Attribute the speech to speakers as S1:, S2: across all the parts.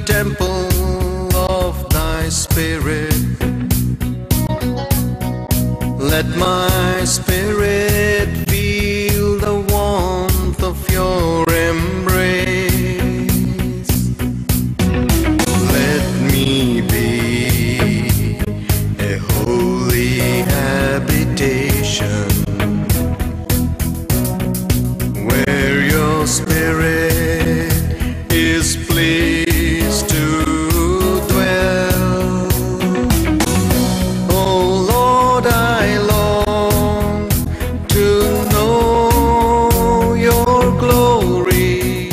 S1: temple of thy spirit. Let my spirit feel the warmth of your embrace. Let me be a holy habitation where your spirit is pleased to dwell. Oh Lord, I long to know your glory.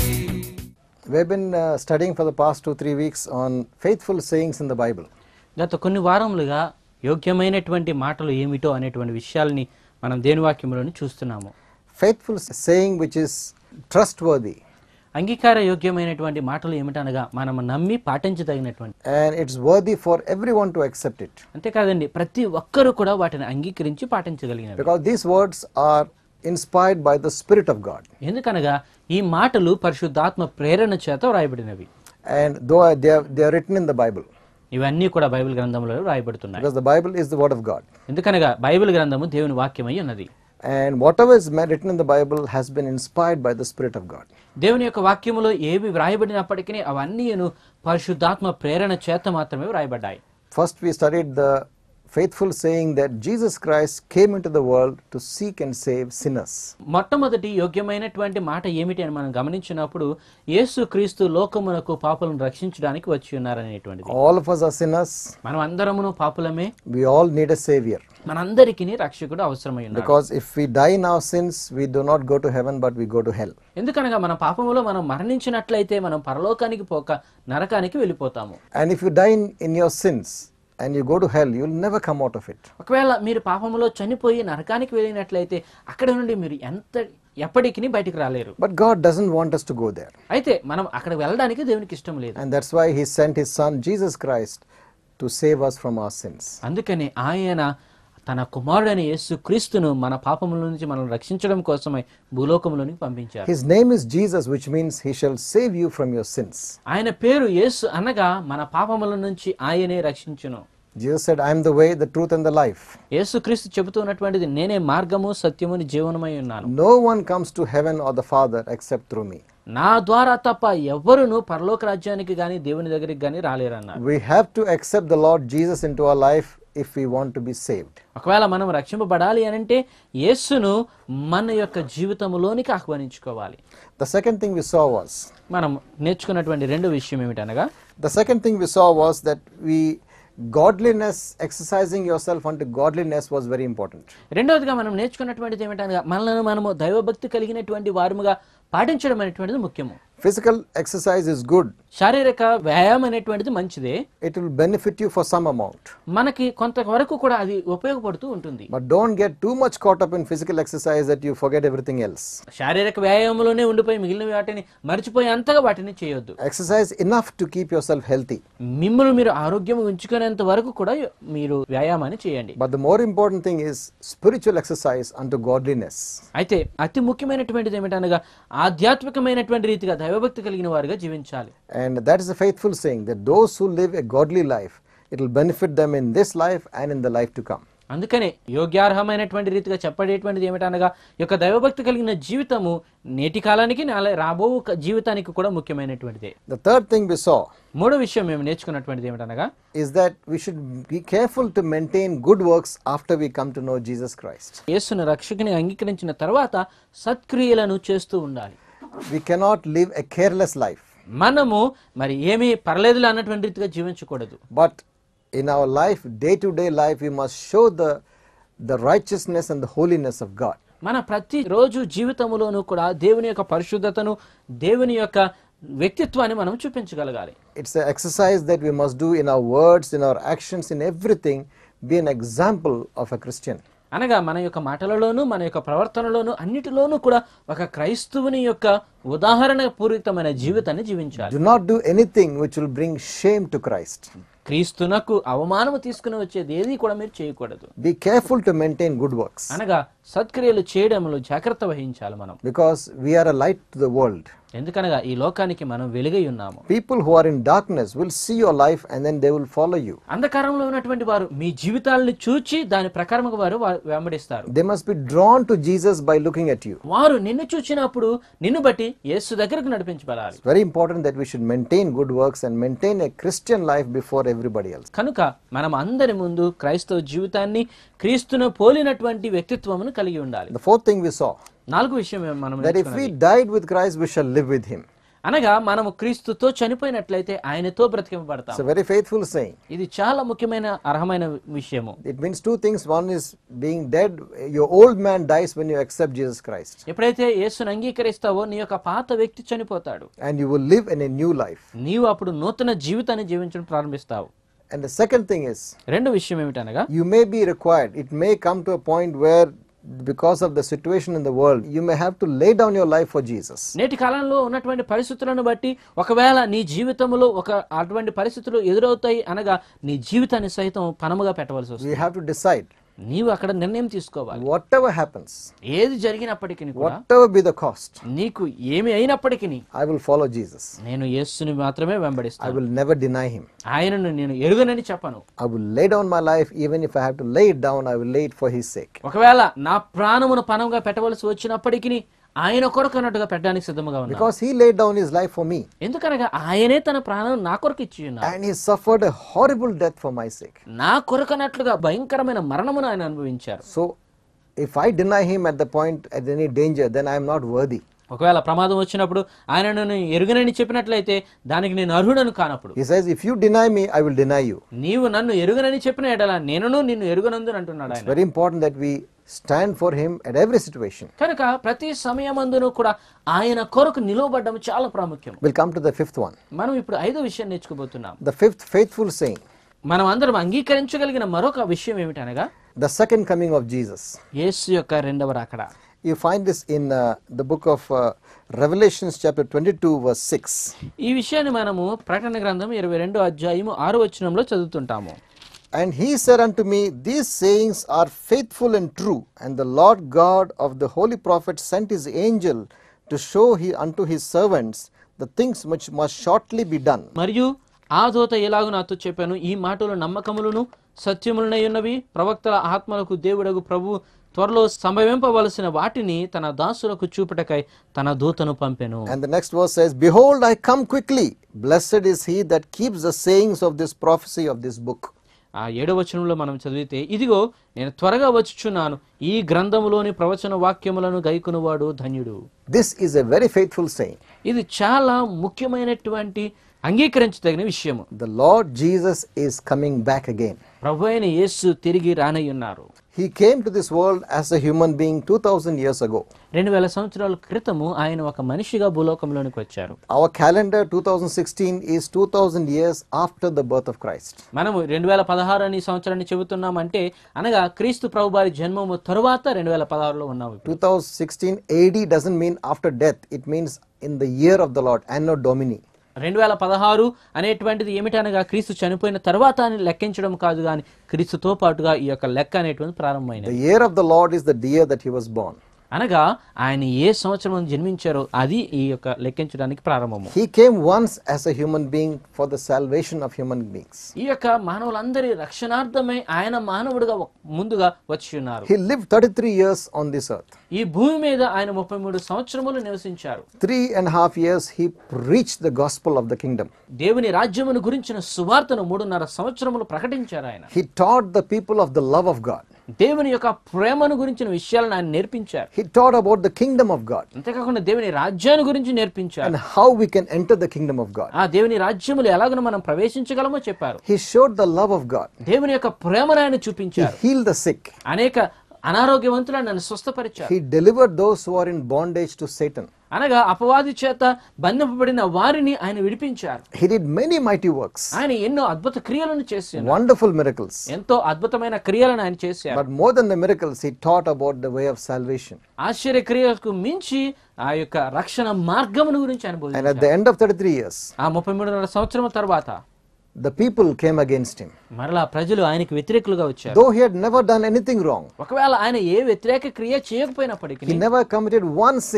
S2: We've been uh, studying for the past two, three weeks on faithful sayings in the Bible.
S3: గత కొన్ని వారములుగా యోగ్యమైనటువంటి మాటలు ఏమిటో అనేటువంటి విషయాల్ని మనం దేని వాక్యంలోని చూస్తున్నాము
S2: Faithful saying which is trustworthy
S3: అంగీకార యోగ్యమైనటువంటి మాటలు ఏమిటనగా మనం నమ్మి పాటించదగినటువంటి
S2: and it's worthy for everyone to accept it.
S3: అంతేకాదండి ప్రతి ఒక్కరూ కూడా వాటిని అంగీకరించి పాటించగలిగినవి
S2: Because these words are inspired by the Spirit of God.
S3: ఎందుకనగా ఈ మాటలు పరిశుద్ధాత్మ ప్రేరణ చేత వ్రాయబడినవి
S2: And though they are, they are written in the Bible,
S3: ఇవన్నీ కూడా బైబిల్ గ్రంథంలో వ్రాయబడుతున్నాయి
S2: because the Bible is the Word of God.
S3: ఎందుకనగా బైబిల్ గ్రంథము దేవుని వాక్యమై ఉన్నది
S2: And whatever is ma- written in the Bible has been inspired by the Spirit of God.
S3: దేవుని యొక్క వాక్యములో ఏవి వ్రాయబడినప్పటికీ అవన్నీ పరిశుద్ధాత్మ ప్రేరణ చేత మాత్రమే వ్రాయబడ్డాయి
S2: First, we studied the faithful saying that Jesus Christ came into the world to seek and save sinners.
S3: మొట్టమొదటి యోగ్యమైనటువంటి మాట ఏమిటి అని మనం గమనించినప్పుడు యేసు క్రీస్తు లోకమునకు పాపులను రక్షించడానికి వచ్చి ఉన్నారనేటువంటిది
S2: All of us are sinners.
S3: మనం అందరమును పాపులమే
S2: We all need a Savior.
S3: మనందరికీ రక్షకుడు అవసరమై ఉన్నాడు
S2: Because if we die in our sins, we do not go to heaven, but we go to hell.
S3: ఎందుకనగా మన పాపములో మనం మరణించినట్లయితే మనం పరలోకానికి పోక నరకానికి వెళ్ళిపోతాము
S2: And if you die in, in your sins and you go to hell, you will never come out of it.
S3: ఒకవేళ మీరు పాపములో చనిపోయి నరకానికి వెళ్ళినట్లయితే అక్కడ నుండి మీరు ఎంత ఎప్పటికీ బయటికి రాలేరు
S2: But God doesn't want us to go there.
S3: అయితే మనం అక్కడ వెళ్ళడానికి దేవునికి ఇష్టం లేదు
S2: And that's why He sent His Son, Jesus Christ, to save us from our sins.
S3: అందుకని ఆయన తన కుమారుడైన యేసు క్రీస్తును మన పాపముల నుంచి మనం రక్షించడం కోసమై భూలోకములోనికి పంపించారు
S2: His name is Jesus, which means He shall save you from your sins.
S3: ఆయన పేరు యేసు అనగా మన పాపముల నుంచి ఆయనే రక్షించును
S2: Jesus said, I am the way, the truth, and the life.
S3: యేసు క్రీస్తు చెబుతున్నటువంటిది నేనే మార్గము సత్యముని జీవనమై ఉన్నాను
S2: No one comes to heaven or the Father except through me.
S3: నా ద్వారా తప్ప ఎవ్వరును పరలోక రాజ్యానికి గాని దేవుని దగ్గరికి గాని రాలేరన్నారు
S2: We have to accept the Lord Jesus into our life if we want to be saved.
S3: ఒకవేళ మనం రక్షింపబడాలి అని అంటే యేసును మన యొక్క జీవితములోనికి ఆహ్వానించుకోవాలి
S2: The second thing we saw was,
S3: మనం నేర్చుకున్నటువంటి రెండో విషయం ఏమిటనగా
S2: the second thing we saw was that we, godliness, exercising yourself unto godliness was very important.
S3: రెండవదిగా మనం నేర్చుకున్నటువంటిది ఏమిటనగా మనల్ని మనము దైవభక్తి కలిగినటువంటి వారముగా పాటించడం అనేటువంటిది ముఖ్యము
S2: Physical exercise is good.
S3: శారీరక వ్యాయామం అనేటువంటిది మంచిదే
S2: It will benefit you for some amount.
S3: మనకి కొంతవరకు కూడా అది ఉపయోగపడుతూ ఉంటుంది
S2: But don't get too much caught up in physical exercise that you forget everything else.
S3: శారీరక వ్యాయామంలోనే ఉండిపోయి మిగిలిన వాటిని మర్చిపోయి అంతగా వాటిని చేయొద్దు
S2: Exercise enough to keep yourself healthy.
S3: మిమ్మల్ని మీరు ఆరోగ్యం ఉంచుకునేంత వరకు కూడా మీరు వ్యాయామాన్ని చేయండి
S2: But the more important thing is spiritual exercise unto godliness.
S3: అయితే అతి ముఖ్యమైనటువంటిది ఏమిటనగా ఆధ్యాత్మికమైనటువంటి రీతిగా దైవభక్తి కలిగిన వారుగా జీవించాలి
S2: And that is a faithful saying that those who live a godly life, it will benefit them in this life and in the life to come.
S3: అందుకనే యోగ్యార్హమైనటువంటి రీతిగా చెప్పడేటువంటిది ఏమిటనగా ఈ యొక్క దైవభక్తి కలిగిన జీవితము నేటి కాలానికి నాల రాబో క- జీవితానికి కూడా ముఖ్యమైనటువంటిదే
S2: The third thing we saw
S3: మూడో విషయం మేము నేర్చుకున్నటువంటిది ఏమిటనగా
S2: is that we should be careful to maintain good works after we come to know Jesus Christ.
S3: యేసును రక్షకుని అంగీకరించిన తర్వాత సత్క్రియలను చేస్తూ ఉండాలి
S2: We cannot live a careless life,
S3: మనము మరి ఏమీ పర్లేదులే అన్నటువంటి రీతిగా జీవించకూడదు
S2: but in our life, day to day life, we must show the, the righteousness and the holiness of God.
S3: మన ప్రతి రోజు జీవితములోనూ కూడా దేవుని యొక్క పరిశుద్ధతను దేవుని యొక్క వ్యక్తిత్వాన్ని మనం చూపించగలగాలి
S2: It's an exercise that we must do in our words, in our actions, in everything, be an example of a Christian.
S3: అనగా మన యొక్క మాటలలోనూ మన యొక్క ప్రవర్తనలోనూ అన్నిటిలోనూ కూడా ఒక క్రైస్తవుని యొక్క ఉదాహరణ పూరితమైన జీవితాన్ని జీవించాలి
S2: Do not do anything which will bring shame to Christ.
S3: క్రీస్తునకు అవమానము తీసుకుని వచ్చేది ఏది కూడా మీరు చేయకూడదు
S2: Be careful to maintain good works
S3: అనగా సత్క్రియలు చేయడంలో జాగ్రత్త వహించాలి మనం
S2: because we are a light to the world.
S3: ఎందుకనగా ఈ లోకానికి మనం వెలుగై ఉన్నాము
S2: People who are in darkness will see your life and then they will follow you.
S3: అంధకారంలో ఉన్నటువంటి వారు మీ జీవితాలను చూచి దాని ప్రకారముగా వారు వా- వెంబడిస్తారు
S2: They must be drawn to Jesus by looking at you.
S3: వారు నిన్ను చూచినప్పుడు నిన్ను బట్టి యేసు దగ్గరకు నడిపించబడాలి
S2: It's very important that we should maintain good works and maintain a Christian life before everybody else.
S3: కనుక మనం అందరి ముందు క్రైస్తవ జీవితాన్ని క్రీస్తును పోలినటువంటి వ్యక్తిత్వమును కలిగి ఉండాలి
S2: The fourth thing we saw
S3: నాలుగు విషయం మనం
S2: that if we died with Christ, we shall live with him.
S3: అనగా మనము క్రీస్తుతో చనిపోయినట్లయితే ఆయనతో బ్రతికింపబడతాం
S2: It's a very faithful saying.
S3: ఇది చాలా ముఖ్యమైన అర్హమైన విషయము
S2: It means two things. One is being dead. Your old man dies when you accept Jesus Christ,
S3: ఎప్పుడైతే యేసును అంగీకరిస్తావో నీ యొక్క పాత వ్యక్తి చనిపోతాడు
S2: and you will live in a new life.
S3: నీవు అప్పుడు నూతన జీవితాన్ని జీవించడం ప్రారంభిస్తావు
S2: And the second thing is,
S3: రెండు విషయం ఏమిటనగా
S2: you may be required. It may come to a point where, because of the situation in the world, you may have to lay down your life for Jesus.
S3: నేటి కాలంలో ఉన్నటువంటి పరిస్థితులను బట్టి ఒకవేళ నీ జీవితంలో ఒక అటువంటి పరిస్థితులు ఎదురవుతాయి అనగా నీ జీవితాన్ని సైతం పనముగా పెట్టవలసి వస్తుంది
S2: We have to decide.
S3: నీవు అక్కడ నిర్ణయం తీసుకోవాలి
S2: Whatever happens,
S3: ఏది జరిగినప్పటికీ కూడా
S2: whatever be the cost,
S3: నీకు ఏమి అయినప్పటికీ
S2: I will follow Jesus.
S3: నేను యేసుని మాత్రమే
S2: I
S3: వెంబడిస్తాను
S2: will never deny him.
S3: ఆయనను నేను ఎరుగనని చెప్పను
S2: I will lay down my life, even if I have to lay it down, I will lay it for his sake.
S3: ఒకవేళ నా ప్రాణమును పనంగా పెట్టవలసి వచ్చినప్పటికీ ఆయన కొరకు అన్నట్టుగా పెట్టడానికి సిద్ధముగా ఉన్నా
S2: Because he laid down his life for me.
S3: ఎందుకనగా ఆయనే తన ప్రాణం నా కొరకు ఇచ్చి ఉన్నారు
S2: And he suffered a horrible death for my sake.
S3: నా కొరకు అన్నట్లుగా భయంకరమైన మరణమును ఆయన అనుభవించారు
S2: So, if I deny him at the point, at any danger, then I am not worthy.
S3: ఒకవేళ ప్రమాదం వచ్చినప్పుడు ఆయనను నేను ఎరుగనని చెప్పినట్లయితే దానికి నేను అర్హుడను కానప్పుడు
S2: He says, If you deny me, I will deny you.
S3: నీవు నన్ను ఎరుగనని చెప్పిన ఎడల నేనును నిన్ను ఎరుగనందు అంటున్నాడు ఆయన
S2: Very important that we stand for him at every situation.
S3: కనుక ప్రతి సమయమందును కూడా ఆయన కొరకు నిలువబడ్డం చాలా ప్రాముఖ్యం
S2: We'll come to the fifth one.
S3: మనం ఇప్పుడు ఐదో విషయం నేర్చుకోబోతున్నాం
S2: The fifth faithful saying,
S3: మనం అందరం అంగీకరించగలిగిన మరొక విషయం ఏమిటనగా
S2: the second coming of Jesus.
S3: యేసు యొక్క రెండవ రాకడ
S2: You find this in uh, the book of uh, Revelations, chapter 22, verse 6.
S3: ఈ విషయాన్ని మనము ప్రకటన గ్రంథం ఇరవై రెండో అధ్యాయము ఆరు వచనంలో చదువుతుంటాము
S2: And he said unto me, These sayings are faithful and true. And the Lord God of the holy prophet sent his angel to show he, unto his servants the things which must shortly be done.
S3: మరియు ఆ దూత ఎలాగో నాతో చెప్పాను ఈ మాటలు నమ్మకములను సత్యములనై ఉన్నవి ప్రవక్తల ఆత్మలకు దేవుడగు ప్రభు త్వరలో సంభవింపవలసిన వాటిని తన దాసులకు చూపుటకై తన దూతను పంపెను
S2: And the next verse says, Behold, I come quickly. Blessed is he that keeps the sayings of this prophecy of this book.
S3: ఆ ఏడవ వచనంలో మనం చదివితే ఇదిగో నేను త్వరగా వచ్చుచున్నాను ఈ గ్రంథములోని ప్రవచన వాక్యములను గైకునువాడు ధన్యుడు
S2: This is a very faithful saying.
S3: ఇది చాలా ముఖ్యమైనటువంటి అంగీకరించదగిన విషయము
S2: The Lord Jesus is coming back again.
S3: ప్రభు అయిన యేసు తిరిగి రానయ్యున్నారు
S2: He came to this world as a human being 2000 years ago.
S3: రెండు వేల సంవత్సరాల క్రితము ఆయన ఒక మనిషిగా భూలోకంలోనికి వచ్చారు
S2: Our calendar 2016 is 2000 years after the birth of Christ.
S3: మనము రెండు వేల పదహారు అని సంవత్సరాన్ని చెబుతున్నామంటే అనగా క్రీస్తు ప్రభువారి జన్మము తరువాత రెండు వేల పదహారులో ఉన్నాము ఇప్పుడు.
S2: 2016 AD doesn't mean after death, it means in the year of the Lord, Anno Domini.
S3: రెండు వేల పదహారు అనేటువంటిది ఏమిటనగా క్రీస్తు చనిపోయిన తర్వాత అని లెక్కించడం కాదు కానీ క్రీస్తుతో పాటుగా ఈ యొక్క లెక్క అనేటువంటి ప్రారంభమైనది
S2: The year of the Lord is the year that he was born.
S3: అనగా ఆయన ఏ సంవత్సరం జన్మించారో అది ఈ యొక్క లెక్కించడానికి ప్రారంభము
S2: He came once as a human being for the salvation of human beings.
S3: ఈ యొక్క మానవులందరి రక్షణార్థమై ఆయన మానవుడిగా ఒక- ముందుగా వచ్చి ఉన్నారు
S2: He lived 33 years on this earth.
S3: ఈ భూమి మీద ఆయన ముప్పై మూడు సంవత్సరములు నివసించారు
S2: Three and a half years he preached the gospel of the kingdom.
S3: దేవుని రాజ్యమును గురించిన సువార్తను మూడున్నర సంవత్సరములు ప్రకటించారు ఆయన
S2: He taught the people of the love of God.
S3: దేవుని యొక్క ప్రేమను గురించిన విషయాలను ఆయన నేర్పించారు
S2: He taught about the kingdom of God
S3: అంతేకాకుండా దేవుని రాజ్యాన్ని గురించి నేర్పించారు
S2: and how we can enter the kingdom of God.
S3: ఆ దేవుని రాజ్యములు ఎలాగో మనం ప్రవేశించగలమో చెప్పారు
S2: He showed the love of God.
S3: దేవుని యొక్క ప్రేమను ఆయన
S2: He
S3: చూపించారు
S2: healed the sick.
S3: అనేక అనారోగ్యవంతులను నన్ను స్వస్థపరిచారు
S2: He delivered those who are in bondage to Satan.
S3: అనగా అపవాది చేత బంధింపబడిన వారిని ఆయన విడిపించారు
S2: He did many mighty works,
S3: ఆయన ఎన్నో అద్భుత క్రియలను చేశారు
S2: wonderful miracles.
S3: ఎంతో అద్భుతమైన క్రియలను ఆయన చేశారు
S2: But more than the miracles, he taught about the way of salvation.
S3: ఆశ్చర్య క్రియలకు మించి ఆ యొక్క రక్షణ మార్గమును గురించి ఆయన
S2: And
S3: బోధించారు
S2: at the end of 33 years,
S3: ఆ ముప్పై మూడున్నర సంవత్సరం తర్వాత
S2: the people came against him.
S3: మరలా ప్రజలు ఆయనకు వ్యతిరేకులుగా వచ్చారు
S2: Though he had never done anything wrong,
S3: ఒకవేళ ఆయన ఏ వ్యతిరేక క్రియ చేయకపోయినప్పటికీ
S2: he never committed one sin.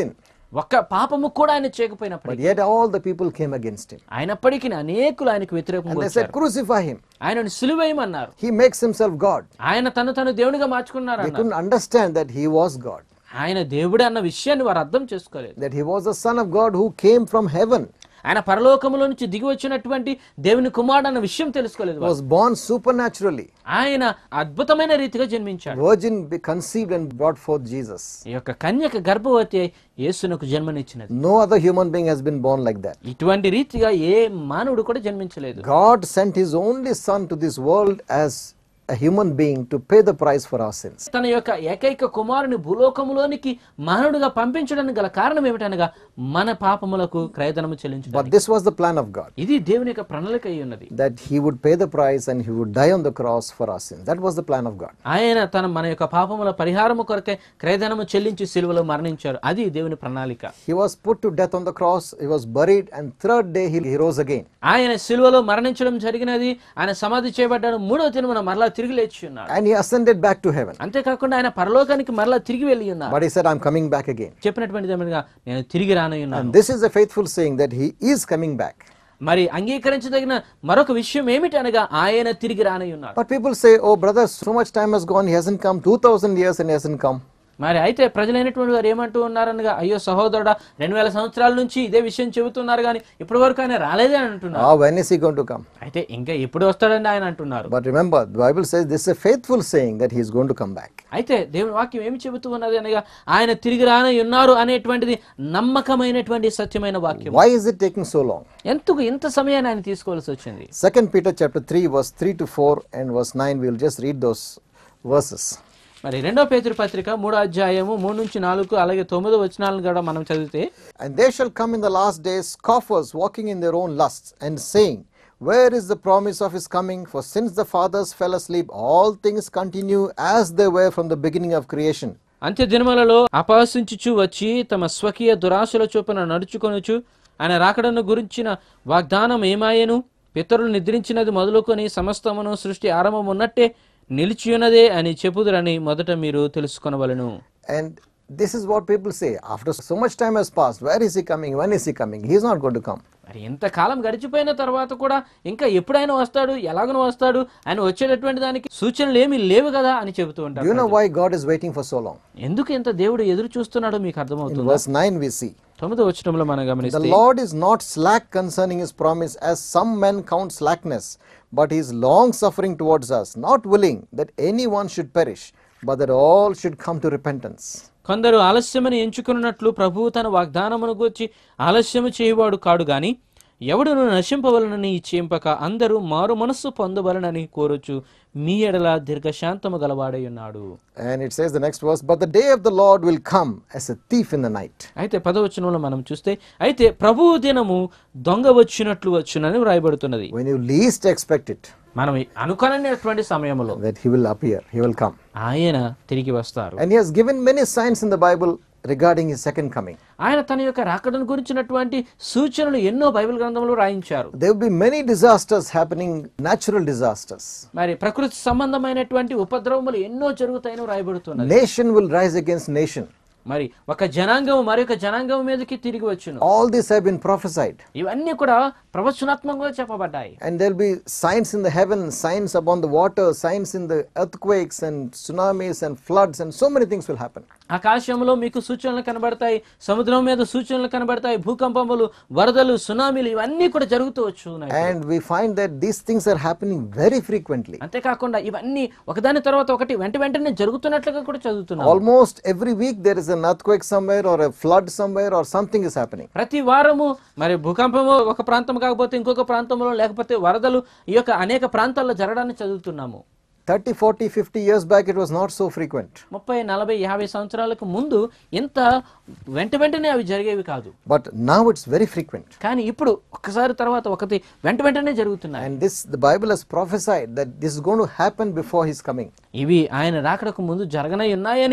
S3: ఒక్క పాపము కూడా ఆయన చేయకపోయినప్పటికీ
S2: But yet all the people came against him.
S3: అయినప్పటికీ అనేకులు ఆయనకు వ్యతిరేకంగా
S2: And they said,
S3: వచ్చారు
S2: Crucify him.
S3: ఆయనను సిలువేయమన్నారు
S2: He makes himself God.
S3: ఆయన తను తను దేవునిగా మార్చుకున్నారు
S2: They
S3: అన్నారు
S2: couldn't understand that he was God,
S3: ఆయన దేవుడు అన్న విషయాన్ని వారు అర్థం చేసుకోలేదు
S2: that he was the Son of God who came from heaven,
S3: ఆయన పరలోకములో నుంచి దిగి వచ్చినటువంటి దేవుని కుమారుడు అన్న విషయం తెలుసుకోలేదు వారు.
S2: was born supernaturally.
S3: ఆయన అద్భుతమైన రీతిగా జన్మించాడు
S2: Virgin be conceived and brought forth Jesus.
S3: ఈ యొక్క కన్యక గర్భవతి అయి యేసునకు జన్మనిచ్చినది
S2: No other human being has been born like that.
S3: ఇటువంటి రీతిగా ఏ మానవుడు కూడా జన్మించలేదు
S2: God sent his only Son to this world as a human being to pay the price for our sins.
S3: తన యొక్క ఏకైక కుమారుని భూలోకములోనికి మానవుడిగా పంపించడానికి గల కారణం ఏమిటనగా మన పాపములకు క్రయధనము చెల్లించడం
S2: But this was the plan of God
S3: ఇది దేవుని యొక్క ప్రణాళిక అయి ఉన్నది
S2: that he would pay the price and he would die on the cross for our sins. That was the plan of God.
S3: ఆయన తన మన యొక్క పాపముల పరిహారము కొరకే క్రయధనము చెల్లించి సిలువలో మరణించారు అది దేవుని ప్రణాళిక
S2: He was put to death on the cross, he was buried, and third day he, he rose again.
S3: ఆయన సిలువలో మరణించడం జరిగినది ఆయన సమాధి చేయబడ్డాడు మూడవ దినమున మరలా తిరిగి లేచి ఉన్నాడు
S2: And he ascended back to heaven.
S3: అంతేకాకుండా ఆయన పరలోకానికి మరలా తిరిగి వెళ్ళి ఉన్నారు
S2: But he said, I'm coming back again.
S3: చెప్పినటువంటి ఏమనగా నేను తిరిగి రానై ఉన్నాను
S2: And this is a faithful saying that he is coming back.
S3: మరి అంగీకరించదగిన మరొక విషయం ఏమిటి అనగా ఆయన తిరిగి రానై ఉన్నారు
S2: But people say, oh, brother, so much time has gone, he hasn't come, 2000 years and he hasn't come.
S3: మరి అయితే ప్రజలైనటువంటి వారు ఏమంటూ ఉన్నారనగా అయ్యో సహోదరుడా రెండు వేల సంవత్సరాల నుంచి ఇదే విషయం చెబుతున్నారు కానీ ఇప్పటి వరకు ఆయన రాలేదే అని అంటున్నారు
S2: Ah, when is he going to come?
S3: అయితే ఇంకా ఎప్పుడు వస్తాడని ఆయన అంటున్నారు
S2: But remember, the Bible says this is a faithful saying that he is going to come back.
S3: అయితే దేవుని వాక్యం ఏమి చెబుతూ ఉన్నది అనగా ఆయన తిరిగి రానై ఉన్నారు అనేటువంటిది నమ్మకమైనటువంటి సత్యమైన వాక్యం
S2: Why is it taking so long?
S3: ఎందుకు ఇంత సమయాన్ని ఆయన తీసుకోవాల్సి వచ్చింది
S2: Second Peter chapter 3, verse 3 to 4 and verse 9, we'll just read those verses.
S3: మరి రెండో పేతురు పత్రిక మూడో అధ్యాయము మూడు నుంచి నాలుగు అలాగే తొమ్మిదో వచనాలను కూడా మనం చదివితే
S2: And they shall come in the last days scoffers walking in their own lusts and saying, Where is the promise of his coming? For since the fathers fell asleep, all things continue as they were from the beginning of creation.
S3: అంత్య దినములలో అపహసించుచు వచ్చి తమ స్వకీయ దురాశల చొప్పున నడుచుకొనుచు ఆయన రాకడను గురించిన వాగ్దానం ఏమాయను పితరులు నిద్రించినది మొదలుకొని సమస్తమును సృష్టి ఆరంభం ఉన్నట్టే నిలిచియున్నదే అని చెప్పుదురని మొదట మీరు తెలుసుకొనవలను
S2: And this is what people say. After so much time has passed, where is he coming? When is he coming? He is not going to come.
S3: మరి ఎంతకాలం గడిచిపోయిన తర్వాత కూడా ఇంకా ఎప్పుడైనా వస్తాడు ఎలాగనో వస్తాడు ఆయన వచ్చేటటువంటి దానికి సూచనలు ఏమీ లేవు కదా అని చెబుతూ
S2: Do
S3: ఉంటారు
S2: you know why God is waiting for so long?
S3: ఎందుకు ఇంత దేవుడు ఎదురు చూస్తున్నాడో మీకు
S2: In
S3: అర్థమవుతుంది
S2: verse 9, we see.
S3: తొమ్మిదో వచనంలో మనం
S2: The
S3: గమనిస్తే
S2: Lord is not slack concerning his promise, as some men count slackness, but he is long suffering towards us, not willing that anyone should perish, but that all should come to repentance.
S3: కొందరు ఆలస్యమని ఎంచుకున్నట్లు ప్రభువు తన వాగ్దానమును గూర్చి ఆలస్యము చేయవాడు కాడు గాని ఎవడును నశింపవలనని ఇచ్చేంపక అందరూ మారు మనస్సు పొందవలనని కోరుచు మీ ఎడల దీర్ఘశాంతము గలవాడై ఉన్నాడు
S2: And it says the next verse, But the day of the Lord will come as a thief in the night.
S3: అయితే పదవచనంలో మనం చూస్తే అయితే ప్రభువు దినము దొంగ వచ్చినట్లు వచ్చునని వ్రాయబడుతున్నది
S2: When you least expect it,
S3: మనం అనుకోనటువంటి సమయంలో
S2: that he will appear, he will come.
S3: ఆయన తిరిగి వస్తారు
S2: And he has given many signs in the Bible regarding his second coming.
S3: ఆయన తన యొక్క రాకడను గురించినటువంటి సూచనలు ఎన్నో బైబిల్ గ్రంథంలో రాయించారు
S2: There will be many disasters happening, natural disasters.
S3: మరి ప్రకృతి సంబంధమైనటువంటి ఉపద్రవములు ఎన్నో జరుగుతాయని రాయబడుతున్నది
S2: Nation will rise against nation.
S3: మరి ఒక జనాంగం మరొక జనాంగం మీదకి తిరిగి వచ్చును
S2: All these have been prophesied.
S3: ఇవన్నీ కూడా ప్రవచనాత్మకంగా చెప్పబడ్డాయి
S2: And there'll be signs in the heaven, signs upon the water, signs in the earthquakes and tsunamis and floods, and so many things will happen.
S3: ఆకాశంలో మీకు సూచనలు కనబడతాయి సముద్రం మీద సూచనలు కనబడతాయి భూకంపములు వరదలు సునామీలు ఇవన్నీ కూడా జరుగుతూ వచ్చు ఉన్నాయి.
S2: And we find that these things are happening very frequently.
S3: అంతేకాకుండా ఇవన్నీ ఒకదాని తర్వాత ఒకటి వెంట వెంటనే జరుగుతున్నట్లుగా కూడా చదువుతున్నాం
S2: Almost every week there is an earthquake somewhere or a flood somewhere or something is happening.
S3: ప్రతి వారము మరి భూకంపము ఒక ప్రాంతం కాకపోతే ఇంకొక ప్రాంతంలో లేకపోతే వరదలు ఈ యొక్క అనేక ప్రాంతాల్లో జరగడాన్ని చదువుతున్నాము
S2: 30, 40, 50 years back it was not so frequent.
S3: ముప్పై నలభై యాభై సంవత్సరాలకు ముందు ఇంత వెంట వెంటనే అవి జరిగేవి కాదు
S2: But now it's very frequent.
S3: కానీ ఇప్పుడు ఒక్కసారి తర్వాత ఒకటి వెంట వెంటనే జరుగుతున్నాయి
S2: And this, the Bible has prophesied that this is going to happen before his coming.
S3: ఇవి ఆయన రాకడకు ముందు జరగనై ఉన్నాయని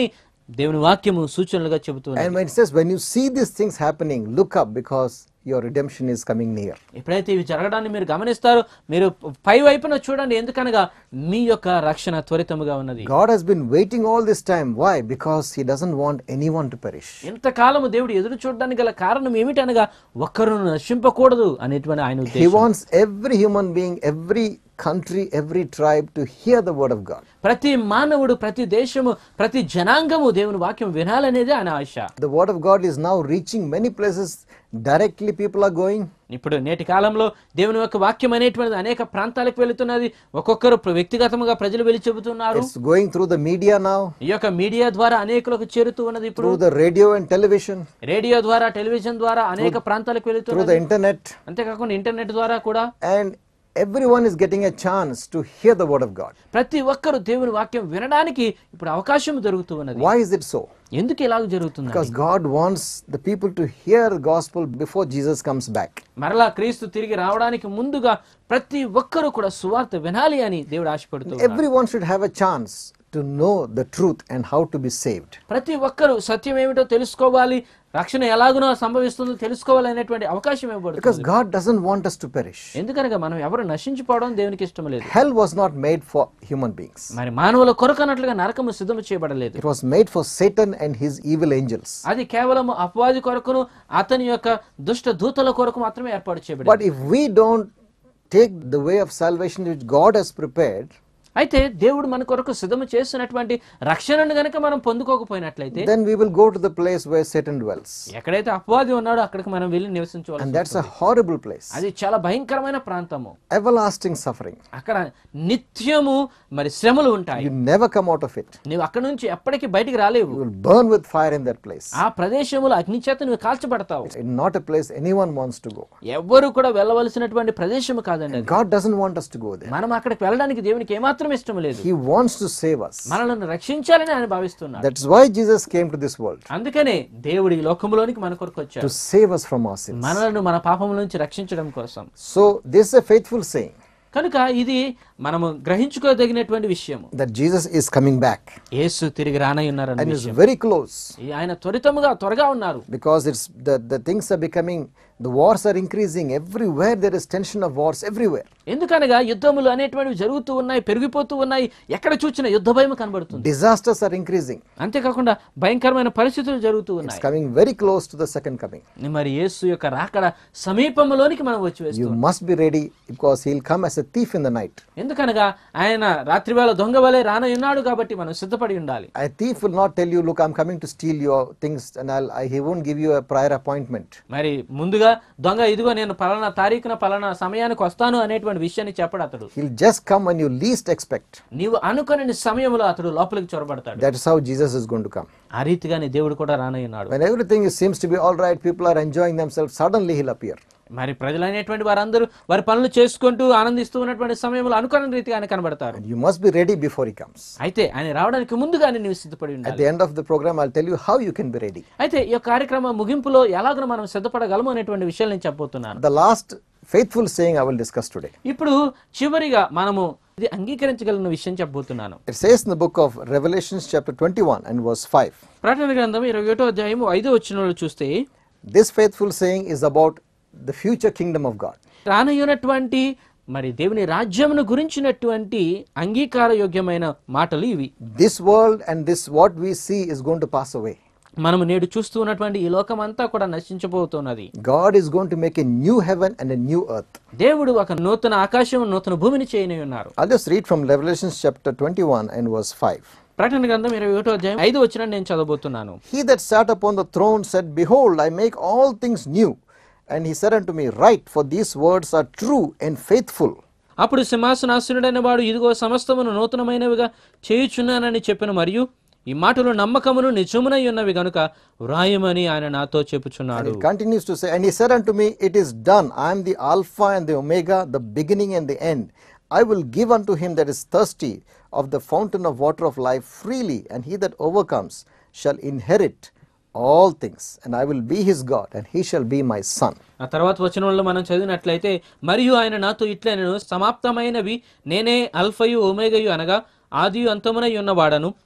S3: దేవుని వాక్యము సూచనలుగా చెబుతుంది
S2: And when it says, when you see these things happening, look up because your redemption is coming near.
S3: ఎప్పుడైతే ఇవి జరగడాన్ని మీరు గమనిస్తారో మీరు పై వైపున చూడండి ఎందుకనగా మీ యొక్క రక్షణ త్వరితముగా ఉన్నది
S2: God has been waiting all this time. Why? Because He doesn't want anyone to perish.
S3: ఇంతకాలము దేవుడు ఎదురు చూడడానికి గల కారణం ఏమిటనగా ఒక్కరు నశింపకూడదు అనేటువంటి ఆయన
S2: He
S3: ఉద్దేశం
S2: wants every human being, every country, every tribe to hear the word of God.
S3: ప్రతి మానవుడు ప్రతి దేశము ప్రతి జనాంగము దేవుని వాక్యం వినాలనేది ఆయన ఆశ
S2: The word of God is now reaching many places. Directly, people are going.
S3: ఇప్పుడు నేటి కాలంలో దేవుని యొక్క వాక్యం అనేటువంటిది అనేక ప్రాంతాలకు వెళుతున్నది ఒక్కొక్కరు ప్ర- వ్యక్తిగతముగా ప్రజలు వెళ్ళి చెబుతున్నారు
S2: It's going through the media now,
S3: ఈ యొక్క మీడియా ద్వారా అనేకులకు చేరుతూ ఉన్నది ఇప్పుడు
S2: through the radio and television,
S3: radio ద్వారా టెలివిజన్ ద్వారా అనేక ప్రాంతాలకు
S2: through
S3: వెళుతున్నది
S2: the internet,
S3: అంతేకాకుండా ఇంటర్నెట్ ద్వారా కూడా
S2: and everyone is getting a chance to hear the word of God.
S3: ప్రతి ఒక్కరు దేవుని వాక్యం వినడానికి ఇప్పుడు అవకాశం దొరుకుతూ ఉన్నది
S2: Why is it so?
S3: ఎందుకు ఇలాగ జరుగుతుంది
S2: Because God wants the people to hear the gospel before Jesus comes back.
S3: మరలా క్రీస్తు తిరిగి రావడానికి ముందుగా ప్రతి ఒక్కరూ కూడా సువార్త వినాలి అని దేవుడు ఆశపడుతూ ఉన్నాడు.
S2: Everyone should have a chance to know the truth and how to be saved.
S3: ప్రతి ఒక్కరూ సత్యం ఏమిటో తెలుసుకోవాలి రక్షణ ఎలాగునో సంభవిస్తుందో తెలుసుకోవాలి అనేటువంటి అవకాశం ఇవ్వబడుతుంది
S2: Because God doesn't want us to perish.
S3: ఎందుకనగా మనం ఎవరు నశించిపోవడం దేవునికి ఇష్టం లేదు
S2: Hell was not made for human beings,
S3: మరి మానవుల కొరకు అన్నట్లుగా నరకము సిద్ధము చేయబడలేదు
S2: it was made for Satan and his evil angels.
S3: అది కేవలం అపవాది కొరకును అతని యొక్క దుష్ట దూతల కొరకు మాత్రమే ఏర్పాటు చేయబడింది
S2: But if we don't take the way of salvation which God has prepared,
S3: అయితే దేవుడు మన కొరకు సిద్ధము చేసినటువంటి రక్షణను గనక మనం పొందుకోకపోయినట్లయితే
S2: then we will go to the place where Satan dwells.
S3: ఎక్కడైతే అపవాది ఉన్నాడో అక్కడికి మనం వెళ్ళి నివసించవాలి
S2: And that's a horrible place.
S3: అది చాలా భయంకరమైన ప్రాంతము
S2: Everlasting suffering.
S3: అక్కడ నిత్యము మరి శ్రమలు ఉంటాయి
S2: You never come out of it.
S3: నువ్వు అక్కడ నుంచి ఎప్పటికీ బయటికి రాలేవు
S2: You will burn with fire in that place.
S3: ఆ ప్రదేశములో అగ్ని చేత నువ్వు కాల్చబడతావు
S2: It's not a place anyone wants to go.
S3: ఎవ్వరు కూడా వెళ్ళవలసినటువంటి ప్రదేశము కాదండి అది
S2: God doesn't want us to go there.
S3: మనం అక్కడికి వెళ్ళడానికి దేవునికి ఏమాత్రం ఇష్టం లేదు
S2: He wants to save us.
S3: మనల్ని రక్షించాలని ఆయన భావిస్తున్నాడు
S2: That's why Jesus came to this world
S3: అందుకనే దేవుడు ఈ లోకంలోనికి మన కొరకు వచ్చాడు
S2: to save us from our sins.
S3: మనలను మన పాపముల నుంచి రక్షించడం కోసం
S2: So, this is a faithful saying
S3: కనుక ఇది మనము గ్రహించుకోదగినటువంటి విషయము
S2: that Jesus is coming back
S3: యేసు తిరిగి రానై ఉన్నారన్న
S2: and is
S3: విషయం
S2: very close
S3: ఈ ఆయన త్వరితముగా త్వరగా ఉన్నారు
S2: because it's the, the things are becoming the wars are increasing everywhere there is tension of wars everywhere
S3: ఎందుకనగా యుద్ధములు అనేటువంటివి జరుగుతూ ఉన్నాయి పెరిగిపోతూ ఉన్నాయి ఎక్కడ చూసినా యుద్ధ భయం కనబడుతుంది
S2: disasters are increasing
S3: అంతేకాకుండా భయంకరమైన పరిస్థితులు జరుగుతూ
S2: it's
S3: ఉన్నాయి
S2: coming very close to the second coming
S3: మరి యేసు యొక్క రాకడ సమీపంలోనికి మనం వచ్చి వేస్తాం
S2: you must be ready because he'll come as a thief in the night
S3: ఎందుకనగా ఆయన రాత్రివేళ దొంగ వలె రానయున్నాడు కాబట్టి మనం సిద్ధపడి ఉండాలి
S2: a thief will not tell you look i'm coming to steal your things and I'll, I, he won't give you a prior appointment
S3: మరి ముందుగా దొంగ ఇదిగో నేను పలానా తారీఖున పలానా సమయానికి వస్తాను అనేటువంటి విషయాన్ని చెప్పడు అతడు
S2: he'll just come when you least expect
S3: నీవు అనుకుని సమయంలో అతడు లోపలికి చొరబడతాడు
S2: that is how jesus is going to come
S3: ఆ రీతిగానే దేవుడు కూడా రానయ్యున్నాడు
S2: when everything is, seems to be all right people are enjoying themselves suddenly he'll appear
S3: మరి ప్రజలైనటువంటి వారందరూ వారి పనులు చేసుకుంటూ ఆనందిస్తూ ఉన్నటువంటి సమయంలో అనుకున్న రీతిగా ఆయన కనబడతారు
S2: and you must be ready before he comes
S3: అయితే ఆయన రావడానికి ముందుగానే నీవు సిద్ధపడి
S2: at
S3: ఉండాలి
S2: the end of the program i'll tell you how you can be ready
S3: అయితే ఈ యొక్క కార్యక్రమం ముగింపులో ఎలాగో మనం సిద్ధపడగలము అనేటువంటి విషయాలు నేను చెప్పబోతున్నాను
S2: the last faithful saying i will discuss today
S3: ఇప్పుడు చివరిగా మనము ఇది అంగీకరించగలిగిన విషయం చెప్పబోతున్నాను
S2: it says in the book of revelations chapter 21 and verse 5
S3: ప్రకటన గ్రంథం ఇరవై ఒకటో అధ్యాయం ఐదో వచ్చిన చూస్తే
S2: this faithful saying is about the future kingdom of god
S3: రానయ్యున్నటువంటి మరి దేవుని రాజ్యమును గురించినటువంటి అంగీకార యోగ్యమైన మాటలు ఇవి
S2: this world and this what we see is going to pass away
S3: మనము నేడు చూస్తూ ఉన్నటువంటి ఈ లోకం అంతా కూడా నశించబోతున్నది
S2: god is going to make a new heaven and a new earth
S3: దేవుడు ఒక నూతన ఆకాశం నూతన భూమిని చేయని ఉన్నారు
S2: i'll just read from revelations chapter 21 and verse 5
S3: ప్రకటన గ్రంథం ఇరవై ఒకటో అధ్యాయం ఐదు వచ్చిన నేను చదవబోతున్నాను
S2: He that sat upon the throne said, Behold, I make all things new. And he said unto me, Write, for these words are true and faithful.
S3: అప్పుడు సింహాసనాసనుడైన వాడు ఇదిగో సమస్తమును నూతనమైనవిగా చేయుచున్నానని చెప్పిన మరియు ఈ మాటలు నమ్మకమును నిజమునై ఉన్నవి గనుక వ్రాయమని ఆయన నాతో చెప్పుచున్నాడు
S2: It continues to say, And he said unto me, It is done. I am the Alpha and the Omega, the beginning and the end. I will give unto him that is thirsty of the fountain of water of life freely, and he that overcomes shall inherit all things. And I will be his God, and he shall be my son.
S3: ఆ తర్వాత వచనంలో మనం చదివినట్లయితే మరియు ఆయన నాతో ఇట్లా నేను సమాప్తమైనవి నేనే అల్ఫయు ఒమేగయు అనగా ఆదియు అంతమునై ఉన్నవాడను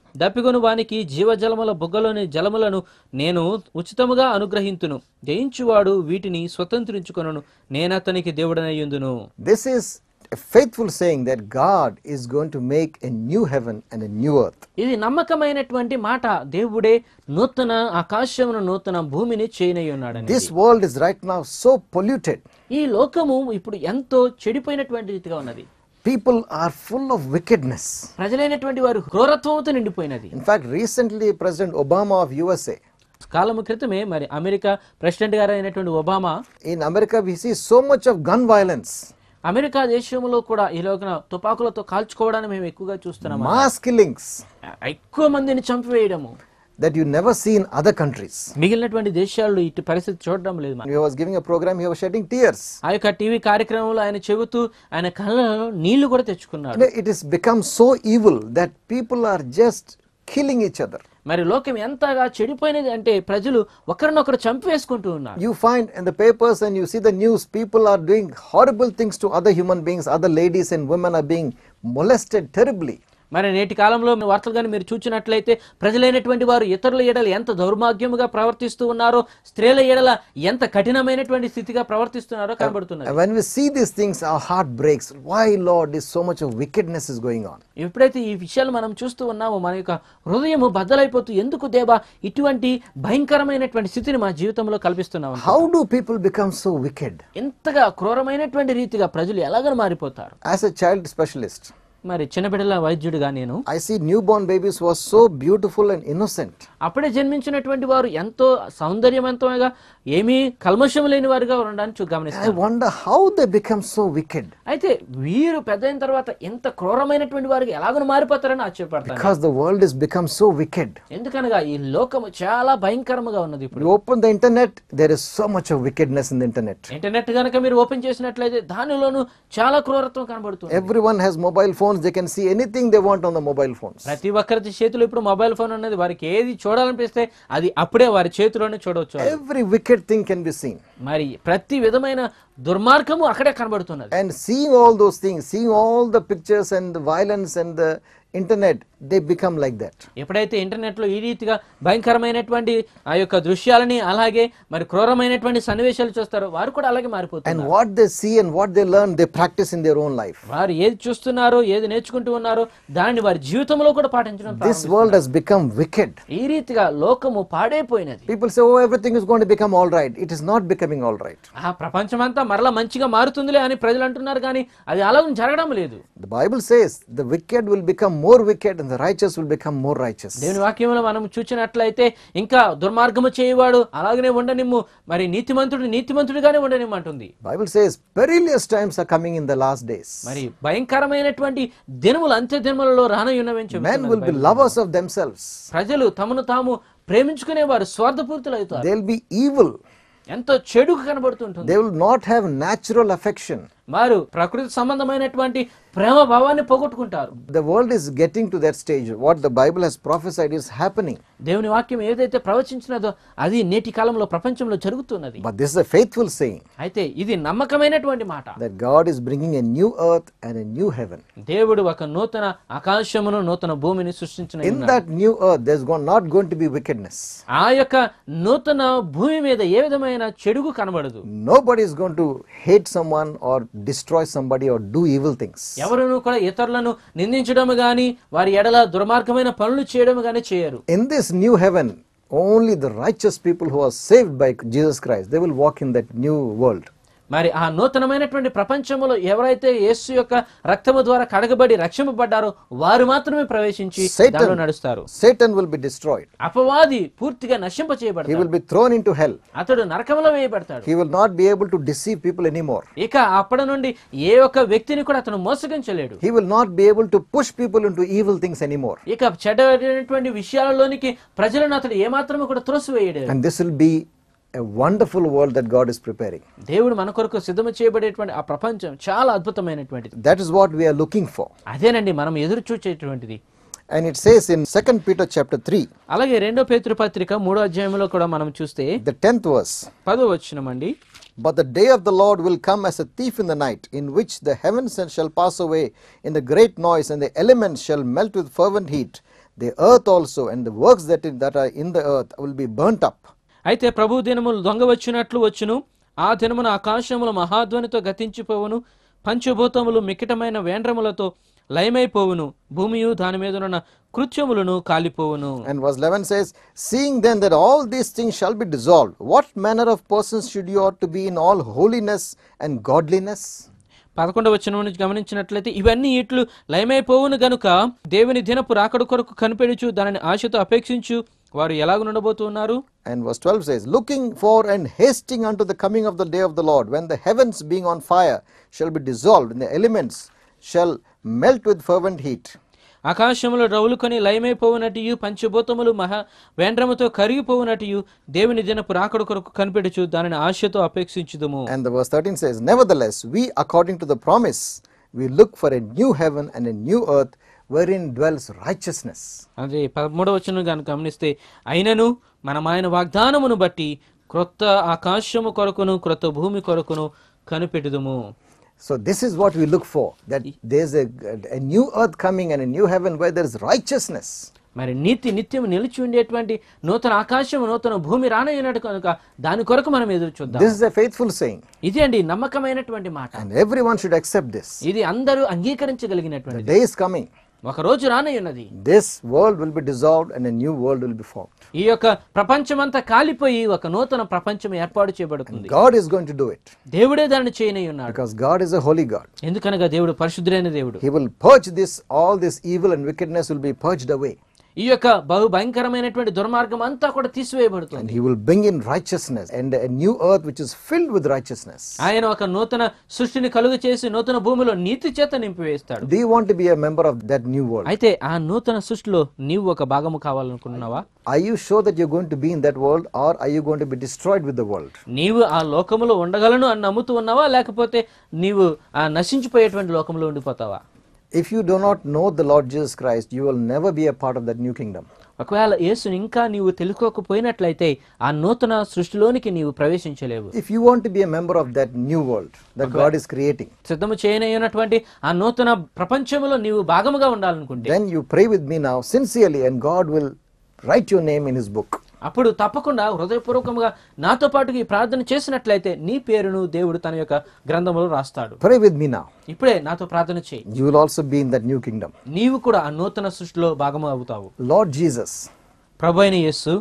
S3: దప్పిగొను వానికి జీవజలముల బుగ్గలోని జలములను నేను ఉచితముగా అనుగ్రహింతును జయించువాడు వీటిని స్వతంత్రించుకొనును నేనతనికి దేవుడనయ్యుందును
S2: This is a faithful saying that God is going to make a new heaven and a new earth.
S3: ఇది నమ్మకమైనటువంటి మాట దేవుడే నూతన ఆకాశమును నూతన భూమిని చేయనై ఉన్నాడని
S2: This world is right now so polluted.
S3: ఈ లోకము ఇప్పుడు ఎంతో చెడిపోయినటువంటి రీతిగా ఉన్నది
S2: People are full of wickedness.
S3: ప్రజలైనటువంటి వారు క్రూరత్వంతో నిండిపోయినది
S2: In fact, recently President Obama of USA,
S3: కాలము క్రితమే మరి అమెరికా ప్రెసిడెంట్ గారు అయినటువంటి Obama
S2: in America we see so much of gun violence,
S3: America దేశంలో కూడా ఈ లోకన తుపాకులతో కాల్చుకోవడాన్ని మేము ఎక్కువగా చూస్తున్నాము
S2: mass killings
S3: ఎక్కువ మందిని చంపివేయడము
S2: that you never see in other countries.
S3: మిగిలినటువంటి దేశాల్లో ఇటు పరిస్థితి చూడడం లేదు మనం.
S2: He was giving a program, he was shedding tears.
S3: ఆ యొక్క టీవీ కార్యక్రమంలో ఆయన చెబుతూ ఆయన కళ్ళలో నీళ్లు కూడా తెచ్చుకున్నాడు
S2: You know, It has become so evil that people are just killing each other.
S3: మరి లోకం ఎంతగా చెడిపోయినది అంటే ప్రజలు ఒకరినొకరు చంపివేసుకుంటూ ఉన్నారు
S2: You find in the papers and you see the news, people are doing horrible things to other human beings, other ladies and women are being molested terribly.
S3: మరి నేటి కాలంలో వార్తలు కానీ మీరు చూసినట్లయితే ప్రజలైనటువంటి వారు ఇతరుల ఎడల ఎంత దౌర్భాగ్యముగా ప్రవర్తిస్తూ ఉన్నారో స్త్రీల ఎడల ఎంత కఠినమైనటువంటి స్థితిగా ప్రవర్తిస్తున్నారో కనబడుతున్నది
S2: And when we see these things, our heart breaks. Why, Lord, is so much of wickedness is going on?
S3: ఎప్పుడైతే ఈ విషయాలు మనం చూస్తూ ఉన్నామో మన యొక్క హృదయము బద్దలైపోతూ ఎందుకు దేవా ఇటువంటి భయంకరమైనటువంటి స్థితిని మా జీవితంలో కల్పిస్తున్నాము
S2: How do people become so wicked?
S3: ఎంతగా క్రూరమైనటువంటి రీతిగా ప్రజలు ఎలాగ మారిపోతారు
S2: As a child specialist,
S3: మరి చిన్నబిడ్డల వైద్యుడిగా నేను
S2: I see newborn babies who are so beautiful and innocent.
S3: అప్పుడే జన్మించినటువంటి వారు ఎంతో సౌందర్యవంతంగా ఏమీ కల్మషం లేని వారుగా ఉండడానికి చూ-
S2: I
S3: గమనిస్తాను
S2: wonder how they become so wicked.
S3: అయితే వీరు పెద్ద అయిన తర్వాత ఎంత క్రూరమైనటువంటి వారికి ఎలాగో మారిపోతారని ఆశ్చర్యపడతాను
S2: Because the world has become so wicked.
S3: ఎందుకనగా ఈ లోకము చాలా భయంకరముగా ఉన్నది ఇప్పుడు
S2: You open the internet, there is so much of wickedness in the internet.
S3: Internet కనుక మీరు ఓపెన్ చేసినట్లయితే దానిలోనూ చాలా క్రూరత్వం కనబడుతుంది
S2: Everyone has mobile phones, they can see anything they want on the mobile phones.
S3: ప్రతి ఒక్కరి చేతిలో ఇప్పుడు మొబైల్ ఫోన్ ఉన్నది వారికి ఏది చూడాలనిపిస్తే అది అప్పుడే వారి చేతిలోనే చూడవచ్చు
S2: Every wicked thing can be seen.
S3: మరి ప్రతి విధమైన దుర్మార్గము అక్కడే కనబడుతున్నది
S2: And seeing all those things, seeing all the pictures and the violence and the internet, they become like that.
S3: ఎప్పుడైతే ఇంటర్నెట్లో ఈ రీతిగా భయంకరమైనటువంటి ఆ యొక్క దృశ్యాలని అలాగే మరి క్రూరమైనటువంటి సన్నివేశాలు చూస్తారో వారు కూడా అలాగే మారిపోతారు
S2: And what they see and what they learn, they practice in their own life.
S3: వారు ఏది చూస్తున్నారో ఏది నేర్చుకుంటూ ఉన్నారో దాన్ని వారి జీవితంలో కూడా పాటించడం
S2: This
S3: ప్రారంభిస్తారు.
S2: world has become wicked.
S3: ఈ రీతిగా లోకము పాడైపోయినది
S2: People say, oh, everything is going to become all right. It is not becoming all right.
S3: ఆ ప్రపంచమంతా మరలా మంచిగా మారుతుందిలే అని ప్రజలు అంటున్నారు కానీ అది అలా జరగడం లేదు
S2: The Bible says the wicked will become more wicked and the righteous will become more righteous.
S3: దేవుని వాక్యంలో మనం చూసినట్లయితే ఇంకా దుర్మార్గము చేయవాడు అలాగనే ఉండనిమ్ము మరి నీతిమంతుడు నీతిమంతుడిగానే ఉండనిమ్మంటుంది
S2: Bible says perilous times are coming in the last days.
S3: మరి భయంకరమైనటువంటి దినములు అంత్య దినములలో రానయ్యున్నవని
S2: Men
S3: చెబుతున్నది
S2: will be lovers of themselves.
S3: ప్రజలు తమను తాము ప్రేమించుకునేవారు స్వార్థపూర్తులు అవుతారు
S2: They'll be evil.
S3: ఎంతో చెడుకు కనబడుతుంటుంది
S2: They will not have natural affection.
S3: వారు ప్రకృతి సంబంధమైనటువంటి ప్రేమ భావాన్ని పోగొట్టుకుంటారు
S2: The world is getting to that stage. What the Bible has prophesied is happening.
S3: దేవుని వాక్యం ఏదైతే ప్రవచించినదో అది నేటి కాలంలో ప్రపంచంలో జరుగుతున్నది
S2: But this is a faithful saying
S3: అయితే ఇది నమ్మకమైనటువంటి మాట
S2: that God is bringing a new earth and a new heaven.
S3: దేవుడు ఒక నూతన ఆకాశమును నూతన భూమిని సృష్టించిన
S2: In that new earth, there's go- not going to be wickedness.
S3: ఆ యొక్క నూతన భూమి మీద ఏ విధమైన చెడుగు కనబడదు
S2: Nobody is going to hate someone or destroy somebody or do evil things.
S3: ఎవరును కూడా ఇతరులను నిందించడం గాని వారి ఎడల దుర్మార్గమైన పనులు చేయడం గాని చేయరు
S2: In this new heaven, only the righteous people who are saved by Jesus Christ, they will walk in that new world.
S3: మరి ఆ నూతనమైనటువంటి ప్రపంచంలో ఎవరైతే యేసు యొక్క రక్తము ద్వారా కడగబడి రక్షింపబడ్డారో వారు మాత్రమే ప్రవేశించి
S2: Satan.
S3: దానిలో నడుస్తారు
S2: Satan will be destroyed.
S3: అపవాది పూర్తిగా నశింప
S2: He
S3: చేయబడతాడు
S2: will be thrown into hell.
S3: అతడు నరకంలో వేయబడతాడు
S2: He will not be able to deceive people anymore.
S3: ఇక అప్పటి నుండి ఏ ఒక్క వ్యక్తిని కూడా అతను మోసగించలేడు
S2: He will not be able to push people into evil things anymore.
S3: ఇక చెడ్డమైనటువంటి విషయాలలోనికి ప్రజలను అతడు ఏమాత్రము కూడా త్రోసివేయడు
S2: And this will be a wonderful world that God is preparing.
S3: దేవుడు మన కొరకు సిద్ధము చేయబడేటువంటి ఆ ప్రపంచం చాలా అద్భుతమైనటువంటిది
S2: That is what we are looking for.
S3: అదేనండి మనం ఎదురు చూచేటువంటిది
S2: And it says in 2 Peter chapter 3,
S3: అలాగే రెండో పేతృ పత్రిక మూడో అధ్యాయంలో కూడా మనం చూస్తే
S2: the 10th verse.
S3: పదో వచ్చినమండి
S2: But the day of the Lord will come as a thief in the night, in which the heavens shall pass away in the great noise, and the elements shall melt with fervent heat. the earth also and the works that, in, that are in the earth will be burnt up.
S3: అయితే ప్రభు దినములు దొంగ వచ్చినట్లు వచ్చును ఆ దినమున ఆకాశముల మహాధ్వనితో గతించిపోవును పంచభూతములు మికిటమైన వేండ్రములతో లయమైపోవును భూమియు దాని మీదనున్న కృత్యములను కాలిపోవును
S2: And verse 11 says, Seeing then that all these things shall be dissolved, what manner of persons should you ought to be in all holiness and godliness?
S3: పదకొండవ వచనం నుంచి గమనించినట్లయితే ఇవన్నీ ఇట్లు లయమైపోవును గనుక దేవుని దినపు రాకడ కొరకు కనిపెడుచు దానిని ఆశతో అపేక్షించు వారు ఎలాగ ఉండబోతున్నారు
S2: And verse 12 says, Looking for and hasting unto the coming of the day of the Lord, when the heavens being on fire shall be dissolved, and the elements shall melt with fervent heat.
S3: ఆకాశములో రవులుకొని లయమైపోవునటియు పంచభూతములు మహా వేండ్రముతో కరిగిపోవునటియు దేవుని దినపు రాకడ కొరకు కనిపెడుచు దానిని ఆశతో అపేక్షించుదుము
S2: And the verse 13 says, Nevertheless, we according to the promise, we look for a new heaven and a new earth wherein dwells righteousness.
S3: అదే పదమూడవ వచనం కనుక గమనిస్తే అయినను మనం ఆయన వాగ్దానమును బట్టి క్రొత్త ఆకాశము కొరకును క్రొత్త భూమి కొరకును కనిపెట్టుదుము
S2: So, this is what we look for that there's a, a new earth coming and a new heaven where there is righteousness.
S3: మరి నీతి నిత్యం నిలిచి ఉండేటువంటి నూతన ఆకాశం నూతన భూమి రానయ్యినట్టు కనుక దాని కొరకు మనం ఎదురు చూద్దాం
S2: This is a faithful saying,
S3: ఇది అండి నమ్మకమైనటువంటి మాట
S2: and everyone should accept this.
S3: ఇది అందరూ
S2: The
S3: అంగీకరించగలిగినటువంటి
S2: day is coming,
S3: ఒక రోజు రానయ్యున్నది
S2: this world will be dissolved and a new world will be formed.
S3: ఈ యొక్క ప్రపంచమంతా కాలిపోయి ఒక నూతన ప్రపంచం ఏర్పాటు చేయబడుతుంది
S2: God is going to do it
S3: దేవుడే దాన్ని చేయనై ఉన్నాడు
S2: because God is a holy God.
S3: ఎందుకనగా దేవుడు పరిశుద్ధుడైన దేవుడు
S2: He will purge this, all this evil and wickedness will be purged away.
S3: ఈ యొక్క బహు భయంకరమైనటువంటి దుర్మార్గం అంతా కూడా తీసివేయబడుతుంది
S2: And he will bring in righteousness and a new earth which is filled with righteousness.
S3: ఆయన ఒక నూతన సృష్టిని కలుగు చేసి నూతన భూమిలో నీతి చేత నింపివేస్తాడు
S2: Do you want to be a member of that new world?
S3: అయితే ఆ నూతన సృష్టిలో నీవు ఒక భాగము కావాలనుకుంటున్నావా
S2: Are you sure that you're going to be in that world or are you going to be destroyed with the world?
S3: నీవు ఆ లోకములో ఉండగలను అని నమ్ముతూ ఉన్నావా లేకపోతే నీవు ఆ నశించిపోయేటువంటి లోకంలో ఉండిపోతావా
S2: If you do not know the Lord Jesus Christ, you will never be a part of that new kingdom.
S3: ఒకవేళ యేసుని ఇంకా నీవు తెలుసుకోకపోయినట్లయితే ఆ నూతన సృష్టిలోనికి నీవు ప్రవేశించలేవు
S2: If you want to be a member of that new world that God is creating,
S3: సిద్ధము చేయనైనటువంటి ఆ నూతన ప్రపంచంలో నీవు భాగముగా ఉండాలనుకుంటే
S2: then you pray with me now sincerely and God will write your name in his book.
S3: అప్పుడు తప్పకుండా హృదయపూర్వకంగా నాతో పాటు ఈ ప్రార్థన చేసినట్లయితే నీ పేరును దేవుడు తన యొక్క గ్రంథములో రాస్తాడు
S2: Pray with me now.
S3: ఇప్పుడే నాతో ప్రార్థన చేయి
S2: You will also be in that new kingdom.
S3: నీవు కూడా ఆ నూతన సృష్టిలో భాగము అవుతావు
S2: Lord Jesus,
S3: ప్రభు అయిన Yesu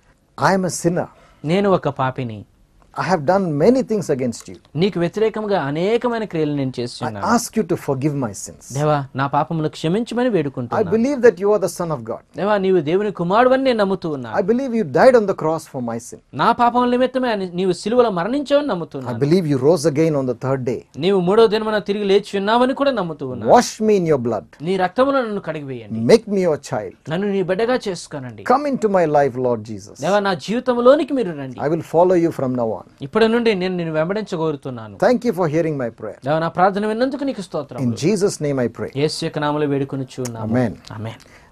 S2: I am a sinner.
S3: నేను ఒక పాపిని
S2: I have done many things against you.
S3: నీకు వ్యతిరేకంగా అనేకమైన క్రియలు నేను
S2: I
S3: చేస్తున్నాను
S2: ask you to forgive my sins.
S3: దేవా నా పాపములు క్షమించమని
S2: I
S3: వేడుకుంటున్నాను
S2: believe that you are the Son of God.
S3: దేవా నీవు దేవుని కుమారుడని నేను నమ్ముతూ ఉన్నాను
S2: I believe you died on the cross for my sin.
S3: నా పాపముల నిమిత్తమే అని నీవు సిలువలో మరణించావని
S2: I
S3: నమ్ముతున్నాను
S2: believe you rose again on the third day.
S3: నీవు మూడో దినమున తిరిగి లేచి ఉన్నావని కూడా నమ్ముతూ ఉన్నాను
S2: Wash me in your blood.
S3: నీ రక్తములో నన్ను కడిగివేయండి
S2: Make me your child.
S3: నన్ను నీ బిడ్డగా చేసుకోనండి
S2: Come into my life, Lord Jesus.
S3: దేవా నా జీవితంలోనికి మీరు రండి
S2: I will follow you from now on.
S3: ఇప్పటి నుండి నేను నేను వెంబడించగోరుతున్నాను
S2: Thank you for hearing my prayer.
S3: దేవా నా ప్రార్థన విన్నందుకు నీకు స్తోత్రం
S2: In Jesus' name I pray.
S3: యేసు యొక్క నామములో వేడుకొని చూన్నాము
S2: Amen.
S3: ఆమేన్